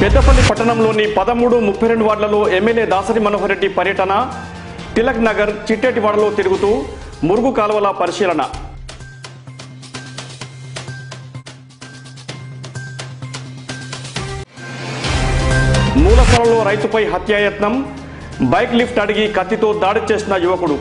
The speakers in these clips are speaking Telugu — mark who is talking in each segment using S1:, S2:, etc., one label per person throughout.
S1: పెద్దపల్లి పట్టణంలోని పదమూడు ముప్పై రెండు వార్డులలో ఎమ్మెల్యే దాసరి మనోహర్ రెడ్డి పర్యటన తిలక్ నగర్ చిట్టేటివాడలో తిరుగుతూ మురుగు కాలువల పరిశీలన మూలస్థలంలో రైతుపై హత్యాయత్నం బైక్ లిఫ్ట్ అడిగి కత్తితో దాడి చేసిన యువకుడు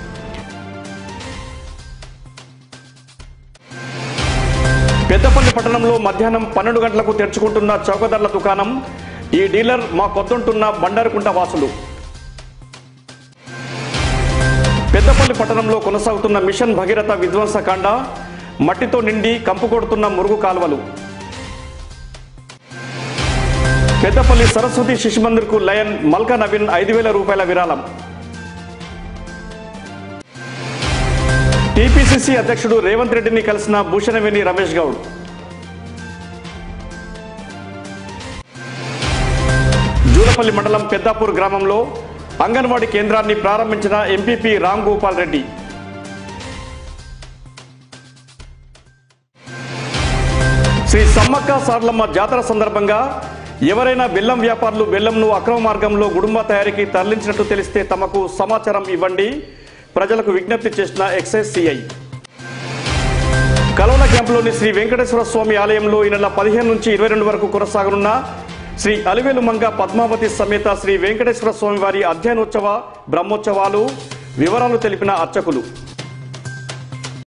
S1: పెద్దపల్లి పట్టణంలో మధ్యాహ్నం పన్నెండు గంటలకు తెరుచుకుంటున్న చౌకధరల దుకాణం ఈ డీలర్ మా కొత్తుంటున్న బండారుకుంట వాసులు పెద్దపల్లి పట్టణంలో కొనసాగుతున్న మిషన్ భగీరథ విధ్వంసకాండ మట్టితో నిండి కంపు కొడుతున్న మురుగు కాలువలు పెద్దపల్లి సరస్వతి శిశు మందిర్కు లయన్ మల్కా నవీన్ ఐదు వేల రూపాయల విరాళం టీపీసీసీ అధ్యక్షుడు రేవంత్ రెడ్డిని కలిసిన భూషణవేణి రమేష్ గౌడ్ జూలపల్లి మండలం పెద్దాపూర్ గ్రామంలో అంగన్వాడీ కేంద్రాన్ని ప్రారంభించిన ఎంపీపీ రామ్ గోపాల్ రెడ్డి శ్రీ సమ్మక్క సార్లమ్మ జాతర సందర్భంగా ఎవరైనా బెల్లం వ్యాపారులు బెల్లంను అక్రమ మార్గంలో గుడుంబ తయారీకి తరలించినట్టు తెలిస్తే తమకు సమాచారం ఇవ్వండి ప్రజలకు విజ్ఞప్తి చేసిన ఎక్సైజ్ సిఐ కలోన క్యాంపులోని శ్రీ వెంకటేశ్వర స్వామి ఆలయంలో ఈ నెల పదిహేను నుంచి ఇరవై రెండు వరకు కొనసాగనున్న శ్రీ అలివేలు మంగ పద్మావతి సమేత శ్రీ వెంకటేశ్వర స్వామి వారి అధ్యయనోత్సవ బ్రహ్మోత్సవాలు వివరాలు తెలిపిన అర్చకులు